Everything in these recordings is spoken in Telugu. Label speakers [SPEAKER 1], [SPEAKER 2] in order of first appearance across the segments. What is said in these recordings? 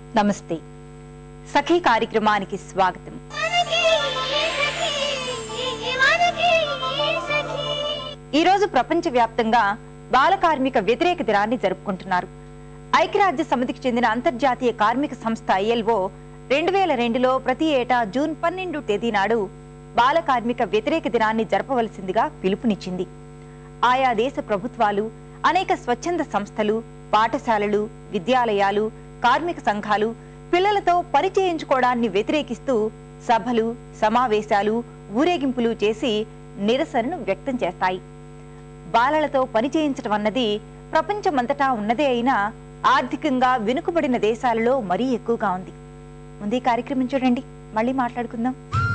[SPEAKER 1] నమస్తే సఖీ కార్యక్రమానికి స్వాగతం ఈ రోజు ప్రపంచవ్యాప్తంగా బాల కార్మిక వ్యతిరేక దినాన్ని జరుపుకుంటున్నారు ఐక్యరాజ్య సమితికి చెందిన అంతర్జాతీయ కార్మిక సంస్థ ఐఎల్ఓ రెండు వేల రెండులో ప్రతి ఏటా జూన్ పన్నెండు తేదీ నాడు బాల కార్మిక వ్యతిరేక దినాన్ని జరపవలసిందిగా పిలుపునిచ్చింది ఆయా దేశ ప్రభుత్వాలు అనేక స్వచ్ఛంద సంస్థలు పాఠశాలలు విద్యాలయాలు కార్మిక సంఘాలు పిల్లలతో పరిచయించుకోవడాన్ని వ్యతిరేకిస్తూ సభలు సమావేశాలు ఊరేగింపులు చేసి నిరసనను వ్యక్తం చేస్తాయి బాలలతో పని చేయించడం అన్నది ప్రపంచమంతటా ఉన్నదే అయినా ఆర్థికంగా వెనుకబడిన దేశాలలో మరీ ఎక్కువగా ఉంది ముందు ఈ కార్యక్రమం చూడండి మళ్ళీ మాట్లాడుకుందాం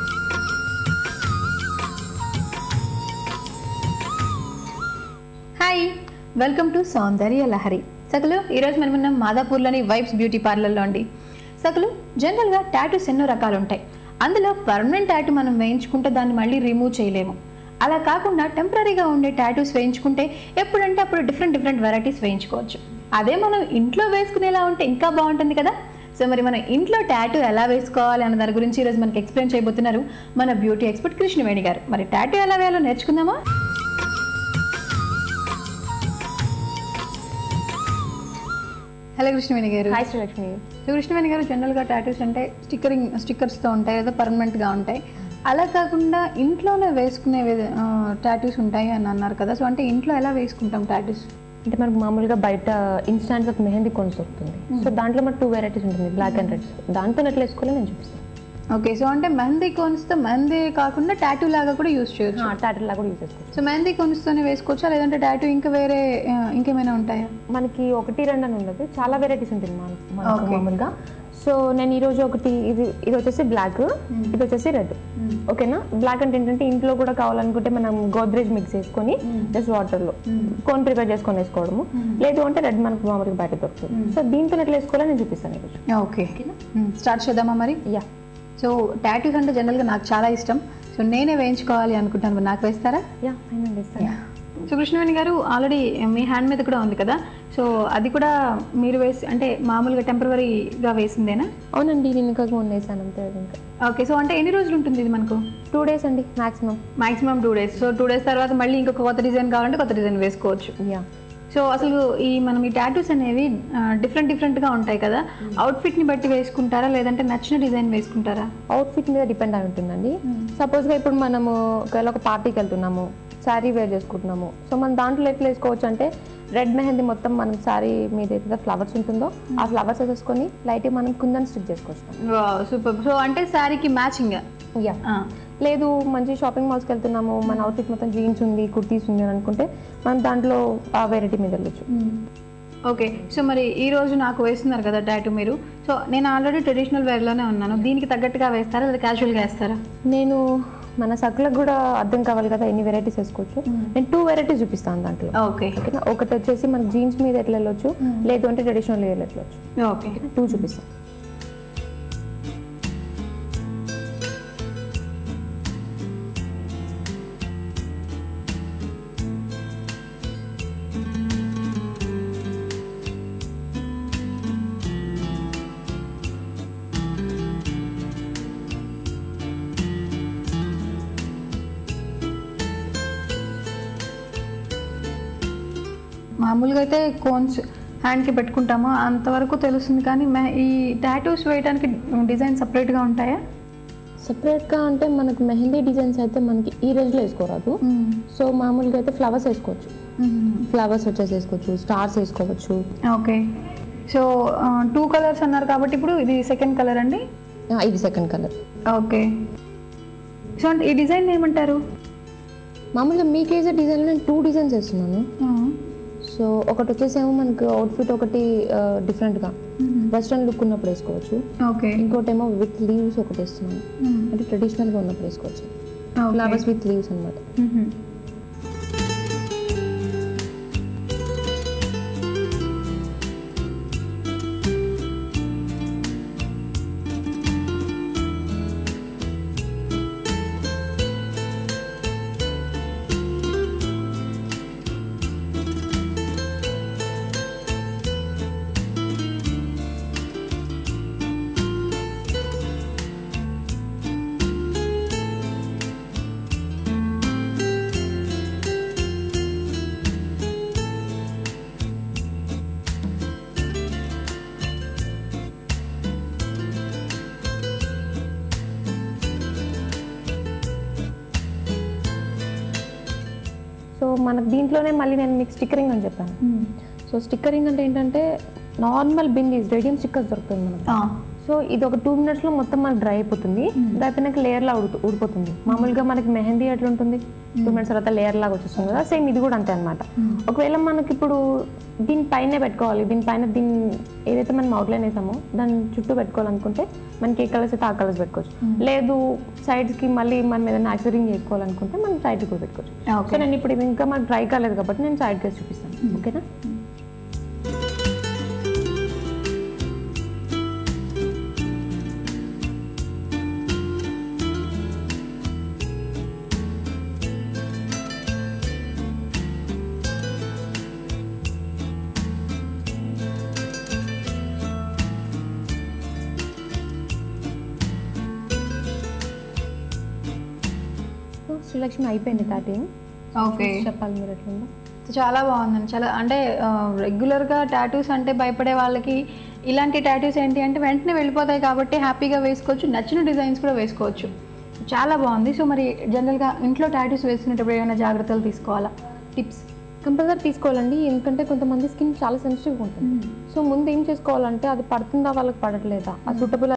[SPEAKER 2] hi welcome to Soundarya Lahari సకలు ఈరోజు మనం ఉన్నాం మాదాపూర్లోని వైబ్స్ బ్యూటీ పార్లర్లో అండి సకలు జనరల్గా టాటూస్ ఎన్నో రకాలు ఉంటాయి అందులో పర్మనెంట్ టాటూ మనం వేయించుకుంటే దాన్ని మళ్ళీ రిమూవ్ చేయలేము అలా కాకుండా టెంపరీగా ఉండే టాటూస్ వేయించుకుంటే ఎప్పుడంటే అప్పుడు డిఫరెంట్ డిఫరెంట్ వెరైటీస్ వేయించుకోవచ్చు అదే మనం ఇంట్లో వేసుకునేలా ఉంటే ఇంకా బాగుంటుంది కదా సో మరి మనం ఇంట్లో టాటూ ఎలా వేసుకోవాలి అన్న దాని గురించి ఈరోజు మనకి ఎక్స్ప్లెయిన్ చేయబోతున్నారు మన బ్యూటీ ఎక్స్పర్ట్ కృష్ణవేణి గారు మరి టాటూ ఎలా వేయాలో నేర్చుకుందామా హలో కృష్ణవేణి గారు
[SPEAKER 3] హాయ్ శ్రీలక్ష్మి
[SPEAKER 2] సో కృష్ణవేణి గారు జనరల్గా టాటూస్ అంటే స్టిక్కరింగ్ స్టిక్కర్స్తో ఉంటాయి లేదా పర్మనెంట్గా ఉంటాయి అలా కాకుండా ఇంట్లోనే వేసుకునే టాటూస్ ఉంటాయి అని అన్నారు కదా సో అంటే ఇంట్లో ఎలా వేసుకుంటాం టాటూస్
[SPEAKER 3] అంటే మనకు మామూలుగా బయట ఇన్స్టాంట్ ఆఫ్ మెహందీ కొన్స్ దొరుకుతుంది సో దాంట్లో మనకు టూ వెరైటీస్ ఉంటుంది బ్లాక్ అండ్ రెడ్స్ దాంతో ఎట్లా వేసుకోవాలో నేను చూపిస్తాను
[SPEAKER 2] ఓకే సో అంటే మెహందీ కోన్స్తో మెహందీ కాకుండా టాటూ లాగా కూడా యూస్ చేయొచ్చు
[SPEAKER 3] టాటర్ లాగా కూడా యూజ్ చేసుకోవచ్చు
[SPEAKER 2] సో మెహందీ కోన్స్తోనే వేసుకోవచ్చా లేదంటే టాటూ ఇంకా వేరే ఆ, ఇంకేమైనా ఉంటాయా
[SPEAKER 3] మనకి ఒకటి రెండు అని ఉండదు చాలా వెరైటీస్ ఉంటుంది మన మనకు
[SPEAKER 2] Okay.
[SPEAKER 3] మామూలుగా సో నేను ఈ రోజు ఒకటి ఇది ఇది వచ్చేసి బ్లాక్ ఇది వచ్చేసి రెడ్ ఓకేనా బ్లాక్ అంటే ఏంటంటే ఇంట్లో కూడా కావాలనుకుంటే మనం గోద్రేజ్ మిక్స్ చేసుకొని జస్ట్ వాటర్లో కోన్ ప్రిపేర్ చేసుకొని వేసుకోవడము లేదు అంటే రెడ్ మనకు మామూలుగా బయట దొరుకుతుంది సో దీంతో ఎట్లా వేసుకోవాలో నేను చూపిస్తాను ఈరోజు
[SPEAKER 2] ఓకే స్టార్ట్ చేద్దామా మరి
[SPEAKER 3] యా
[SPEAKER 2] సో టాటూస్ అంటే జనరల్గా నాకు చాలా ఇష్టం సో నేనే వేయించుకోవాలి అనుకుంటాను మరి నాకు వేస్తారా
[SPEAKER 3] యా ఫైనల్ వేస్తాను
[SPEAKER 2] సో కృష్ణవేణి గారు ఆల్రెడీ మీ హ్యాండ్ మీద కూడా ఉంది కదా సో అది కూడా మీరు వేసి అంటే మామూలుగా టెంపరీగా వేసిందేనా
[SPEAKER 3] అవునండి నేను ఇంకా ఫోన్ వేసాను అంతే అది ఇంకా
[SPEAKER 2] ఓకే సో అంటే ఎన్ని రోజులు ఉంటుంది ఇది మనకు
[SPEAKER 3] టూ డేస్ అండి maximum
[SPEAKER 2] maximum two days so two days తర్వాత మళ్ళీ ఇంకొక కొత్త డిజైన్ కావాలంటే కొత్త డిజైన్ వేసుకోవచ్చు
[SPEAKER 3] యా
[SPEAKER 2] సో అసలు ఈ మనం ఈ టాటూస్ అనేవి డిఫరెంట్ డిఫరెంట్గా ఉంటాయి కదా అవుట్ఫిట్ని బట్టి వేసుకుంటారా లేదంటే నచ్చిన డిజైన్ వేసుకుంటారా
[SPEAKER 3] అవుట్ఫిట్ మీద డిపెండ్ అయి ఉంటుందండి సపోజ్గా ఇప్పుడు మనము ఒకవేళ ఒక పార్టీకి వెళ్తున్నాము శారీ వేర్ చేసుకుంటున్నాము సో మనం దాంట్లో ఎట్లా వేసుకోవచ్చు అంటే రెడ్ మెహందీ మొత్తం మనం శారీ మీద ఏదైతే ఫ్లవర్స్ ఉంటుందో ఆ ఫ్లవర్స్ వేసేసుకొని లైట్ మనం కుందన్ స్టిక్ చేసుకోవచ్చు
[SPEAKER 2] సూపర్ సో అంటే శారీకి మ్యాచింగ్
[SPEAKER 3] యా లేదు మంచి షాపింగ్ మాల్స్కి వెళ్తున్నాము మన అవుట్ఫిట్ మొత్తం జీన్స్ ఉంది కుర్తీస్ ఉంది అని అనుకుంటే మనం దాంట్లో ఆ వెరైటీ మీద వెళ్ళొచ్చు
[SPEAKER 2] ఓకే సో మరి ఈ రోజు నాకు వేస్తున్నారు కదా టాటూ మీరు సో నేను ఆల్రెడీ ట్రెడిషనల్ వేర్లోనే ఉన్నాను దీనికి తగ్గట్టుగా వేస్తారా లేదా క్యాజువల్గా వేస్తారా
[SPEAKER 3] నేను మన సకులకు కూడా అర్థం కావాలి కదా ఎన్ని వెరైటీస్ వేసుకోవచ్చు నేను టూ వెరైటీస్ చూపిస్తాను దాంట్లో
[SPEAKER 2] ఓకే
[SPEAKER 3] ఓకేనా ఒకటి వచ్చేసి మనకి జీన్స్ మీద ఎట్లా వెళ్ళొచ్చు లేదు అంటే ట్రెడిషనల్ వేర్ వెళ్ళొచ్చు
[SPEAKER 2] ఓకే
[SPEAKER 3] టూ చూపిస్తాను
[SPEAKER 2] మామూలుగా అయితే కోన్స్ హ్యాండ్కి పెట్టుకుంటాము అంతవరకు తెలుస్తుంది కానీ మే- ఈ టాటూస్ వేయడానికి డిజైన్ సపరేట్గా ఉంటాయా
[SPEAKER 3] సపరేట్గా అంటే మనకు మెహందీ డిజైన్స్ అయితే మనకి ఈ రేంజ్లో వేసుకోరాదు సో మామూలుగా అయితే ఫ్లవర్స్ వేసుకోవచ్చు ఫ్లవర్స్ వచ్చేసి వేసుకోవచ్చు స్టార్స్ వేసుకోవచ్చు
[SPEAKER 2] ఓకే సో టూ కలర్స్ అన్నారు కాబట్టి ఇప్పుడు ఇది సెకండ్ కలర్ అండి
[SPEAKER 3] ఆ, ఇది సెకండ్ కలర్
[SPEAKER 2] ఓకే సో అంటే ఈ డిజైన్ ఏమంటారు
[SPEAKER 3] మామూలుగా మీకు వేసే డిజైన్లో నేను టూ డిజైన్స్ వేస్తున్నాను సో ఒకటి వచ్చేసేమో మనకు అవుట్ఫిట్ ఒకటి డిఫరెంట్గా వెస్ట్రన్ లుక్ ఉన్నప్పుడు వేసుకోవచ్చు
[SPEAKER 2] ఓకే
[SPEAKER 3] ఇంకోటి ఏమో విత్ లీవ్స్ ఒకటి వేస్తున్నాను అంటే ట్రెడిషనల్గా ఉన్నప్పుడు వేసుకోవచ్చు ఫ్లవర్స్ విత్ లీవ్స్ అనమాట మనకు దీంట్లోనే మళ్ళీ నేను మీకు స్టిక్కరింగ్ అని చెప్పాను సో స్టిక్కరింగ్ అంటే ఏంటంటే నార్మల్ బిందీస్ రేడియం స్టిక్కర్స్ దొరుకుతుంది మనకు
[SPEAKER 2] ఆ,
[SPEAKER 3] సో ఇది ఒక టూ మినిట్స్లో మొత్తం మనకు డ్రై అయిపోతుంది డ్రై అయిపోయినాక లేయర్ లా ఉడు ఊడిపోతుంది మామూలుగా మనకి మెహందీ ఎట్లా ఉంటుంది టూ మినిట్స్ తర్వాత లేయర్ లాగా వచ్చేస్తుంది కదా సేమ్ ఇది కూడా అంతే అనమాట ఒకవేళ మనకి ఇప్పుడు దీనిపైనే పెట్టుకోవాలి దీనిపైన దీన్ని ఏదైతే మనం అవుట్లైన్ వేసామో దాని చుట్టూ పెట్టుకోవాలనుకుంటే మనకి ఏ కలర్స్ అయితే ఆ కలర్స్ పెట్టుకోవచ్చు లేదు సైడ్స్కి మళ్ళీ మనం ఏదైనా యాక్సరింగ్ చేసుకోవాలనుకుంటే మనం సైడ్ కూడా పెట్టుకోవచ్చు
[SPEAKER 2] Okay.
[SPEAKER 3] సో నేను ఇప్పుడు ఇది ఇంకా మనకు డ్రై కాలేదు కాబట్టి నేను సైడ్ కేసి చూపిస్తాను ఓకేనా సో శ్రీలక్ష్మి అయిపోయింది టాటింగ్
[SPEAKER 2] ఓకే
[SPEAKER 3] చెప్పాలి మీరు ఎట్లుందో
[SPEAKER 2] చాలా బాగుందండి చాలా అంటే ఆ, రెగ్యులర్గా టాటూస్ అంటే భయపడే వాళ్ళకి ఇలాంటి టాటూస్ ఏంటి అంటే వెంటనే వెళ్ళిపోతాయి కాబట్టి హ్యాపీగా వేసుకోవచ్చు నచ్చిన డిజైన్స్ కూడా వేసుకోవచ్చు చాలా బాగుంది సో మరి జనరల్గా ఇంట్లో టాటూస్ వేసుకునేటప్పుడు ఏమైనా జాగ్రత్తలు తీసుకోవాలా టిప్స్
[SPEAKER 3] కంపల్సరీ తీసుకోవాలండి ఎందుకంటే కొంతమంది స్కిన్ చాలా సెన్సిటివ్గా ఉంటుంది సో ముందు ఏం చేసుకోవాలంటే అది పడుతుందా వాళ్ళకి పడట్లేదా ఆ సూటబుల్